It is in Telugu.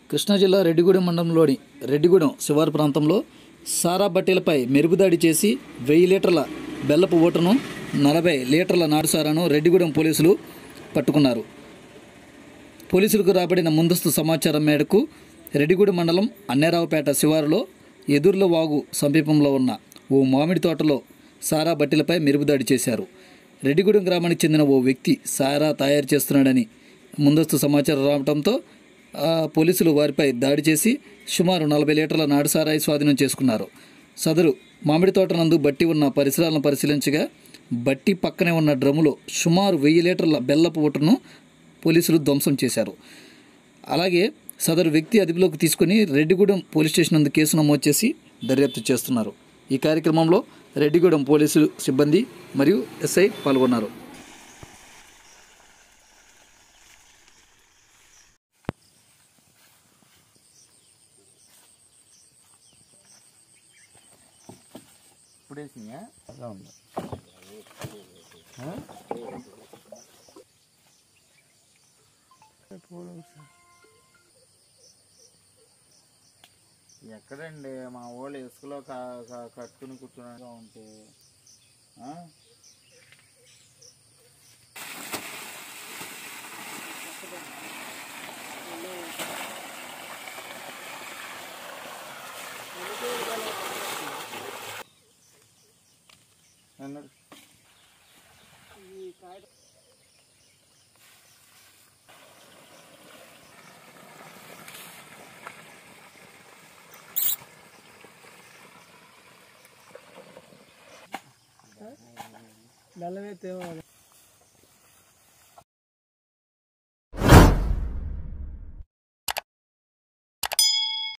కృష్ణా జిల్లా రెడ్డిగూడెం మండలంలోని రెడ్డిగూడెం శివారు ప్రాంతంలో సారా బట్టీలపై మెరుగుదాడి చేసి వెయ్యి లీటర్ల బెల్లపు ఓటను నలభై లీటర్ల నాటుసారాను రెడ్డిగూడెం పోలీసులు పట్టుకున్నారు పోలీసులకు రాబడిన ముందస్తు సమాచారం మేరకు రెడ్డిగూడెం మండలం అన్నేరావుపేట శివారులో ఎదుర్ల వాగు సమీపంలో ఉన్న ఓ మామిడి తోటలో సారా బట్టీలపై మెరుగుదాడి చేశారు రెడ్డిగూడెం గ్రామానికి చెందిన ఓ వ్యక్తి సారా తయారు చేస్తున్నాడని ముందస్తు సమాచారం రావడంతో ఆ, పోలీసులు వారిపై దాడి చేసి సుమారు నలభై లీటర్ల నాటు సారాయి స్వాధీనం చేసుకున్నారు సదరు మామిడి తోట నందు బట్టి ఉన్న పరిసరాలను పరిశీలించగా బట్టి పక్కనే ఉన్న డ్రమ్ములో సుమారు వెయ్యి లీటర్ల బెల్లపు ఊటను పోలీసులు ధ్వంసం చేశారు అలాగే సదరు వ్యక్తి అదుపులోకి తీసుకుని రెడ్డిగూడెం పోలీస్ స్టేషన్ నందు కేసు నమోదు చేసి దర్యాప్తు చేస్తున్నారు ఈ కార్యక్రమంలో రెడ్డిగూడెం పోలీసులు సిబ్బంది మరియు ఎస్ఐ పాల్గొన్నారు ఇప్పుడు వేసినాయా అలా ఉంది ఎక్కడండి మా వాళ్ళు ఇసుకలో క- క- కట్టుకుని కూర్చున్నగా ఉంటే ఆ? అన్నాడు బెల్లం అయితే